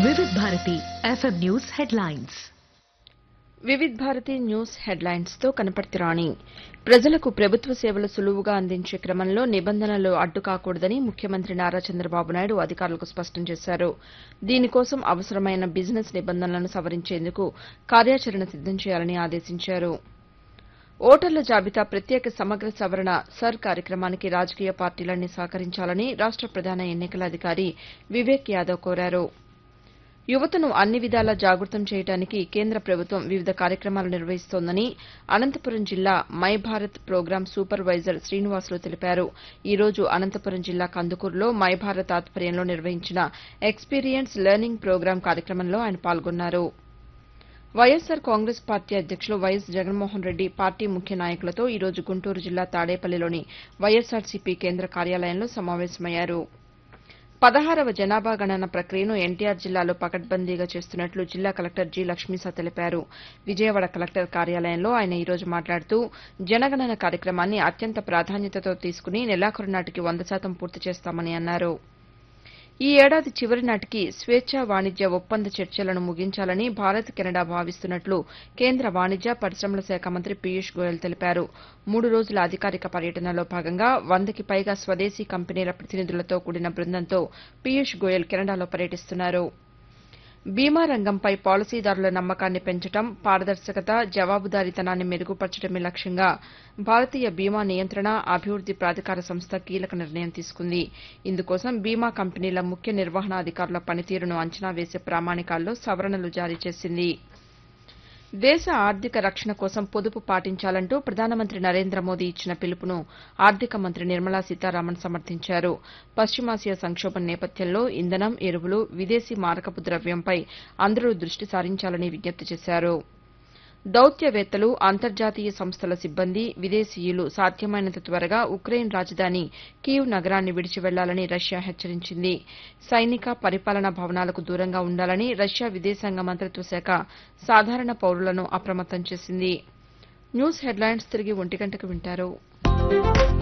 వివిధ Bharati FM news headlines Vividh Bharati news headlines తో కనపర్తి రాణి ప్రజలకు ప్రభుత్వ సేవలు సులువుగా అందించే క్రమంలో నిబంధనలు అడ్డు కాకూడదని ముఖ్యమంత్రి నారా చంద్రబాబు నాయుడు అధికారులకు స్పష్టం చేశారు దీనికోసం అవసరమైన బిజినెస్ నిబంధనలను సవరించేందుకు కార్యాచరణ సిద్దం చేయాలని ఆదేశించారు ఓటర్ల జాబితా ప్రత్యేక సమగ్ర సవరణ సర్ కార్యక్రమానికి రాజకీయ పార్టీలన్నీ సహకరించాలని రాష్ట ప్రధాన ఎన్నికల అధికారి వివేక్ యాదవ్ కోరారు యువతను అన్ని విధాలా జాగృతం చేయడానికి కేంద్ర ప్రభుత్వం వివిధ కార్యక్రమాలు నిర్వహిస్తోందని అనంతపురం జిల్లా my Bharat program supervisor Srinivasulu తెలిపారు ఈ రోజు అనంతపురం జిల్లా కందుకూరులో మై భారత్ ఆధ్వర్యంలో నిర్వహించిన ఎక్స్పీరియన్స్ లెర్నింగ్ ప్రోగ్రాం కార్యక్రమంలో ఆయన పాల్గొన్నారు వైఎస్సార్ కాంగ్రెస్ పార్టీ అధ్యక్షులు వైఎస్ జగన్మోహన్ రెడ్డి పార్టీ ముఖ్య నాయకులతో ఈ రోజు గుంటూరు జిల్లా తాడేపల్లిలోని వైఎస్సార్సీపీ కేంద్ర కార్యాలయంలో సమావేశమయ్యారు పదహారవ జనాభా గణన ప్రక్రియను ఎన్టీఆర్ జిల్లాలో పకడ్బందీగా చేస్తున్నట్లు జిల్లా కలెక్టర్ జి లక్ష్మీసా తెలిపారు విజయవాడ కలెక్టర్ కార్యాలయంలో ఆయన ఈ రోజు మాట్లాడుతూ జనగణన కార్యక్రమాన్ని అత్యంత ప్రాధాన్యతతో తీసుకుని నెలాఖరు నాటికి వంద శాతం పూర్తి చేస్తామని అన్నారు ఈ ఏడాది చివరి నాటికి స్వేచ్ఛా వాణిజ్య ఒప్పంద చర్చలను ముగించాలని భారత్ కెనడా భావిస్తున్నట్లు కేంద్ర వాణిజ్య పరిశ్రమల శాఖ మంత్రి పీయూష్ గోయల్ తెలిపారు మూడు రోజుల అధికారిక పర్యటనలో భాగంగా వందకి పైగా స్వదేశీ కంపెనీల ప్రతినిధులతో కూడిన బృందంతో పీయూష్ గోయల్ కెనడాలో పర్యటిస్తున్నారు బీమా రంగంపై పాలసీదారుల నమ్మకాన్ని పెంచడం పారదర్శకత జవాబుదారీతనాన్ని మెరుగుపరచడమే లక్ష్యంగా భారతీయ బీమా నియంత్రణ అభివృద్ది ప్రాధికార సంస్థ కీలక నిర్ణయం తీసుకుంది ఇందుకోసం బీమా కంపెనీల ముఖ్య నిర్వహణాధికారుల పనితీరును అంచనా వేసే ప్రామాణికాల్లో సవరణలు జారీ చేసింది దేశ ఆర్థిక రక్షణ కోసం పొదుపు పాటించాలంటూ ప్రధానమంత్రి నరేంద్ర మోదీ ఇచ్చిన పిలుపును ఆర్థిక మంత్రి నిర్మలా సీతారామన్ సమర్థించారు పశ్చిమాసియా సంక్షోభం నేపథ్యంలో ఇంధనం ఎరువులు విదేశీ మారకపు ద్రవ్యంపై అందరూ దృష్టి సారించాలని విజ్ఞప్తి చేశారు దౌత్యవేత్తలు అంతర్జాతీయ సంస్థల సిబ్బంది విదేశీయులు సాధ్యమైనంత త్వరగా ఉక్రెయిన్ రాజధాని కీవ్ నగరాన్ని విడిచి వెళ్లాలని రష్యా హెచ్చరించింది సైనిక పరిపాలనా భవనాలకు దూరంగా ఉండాలని రష్యా విదేశాంగ మంత్రిత్వ శాఖ సాధారణ పౌరులను అప్రమత్తం చేసింది న్యూస్ హెడ్లైన్స్ తిరిగి ఒంటి గంటకు వింటారు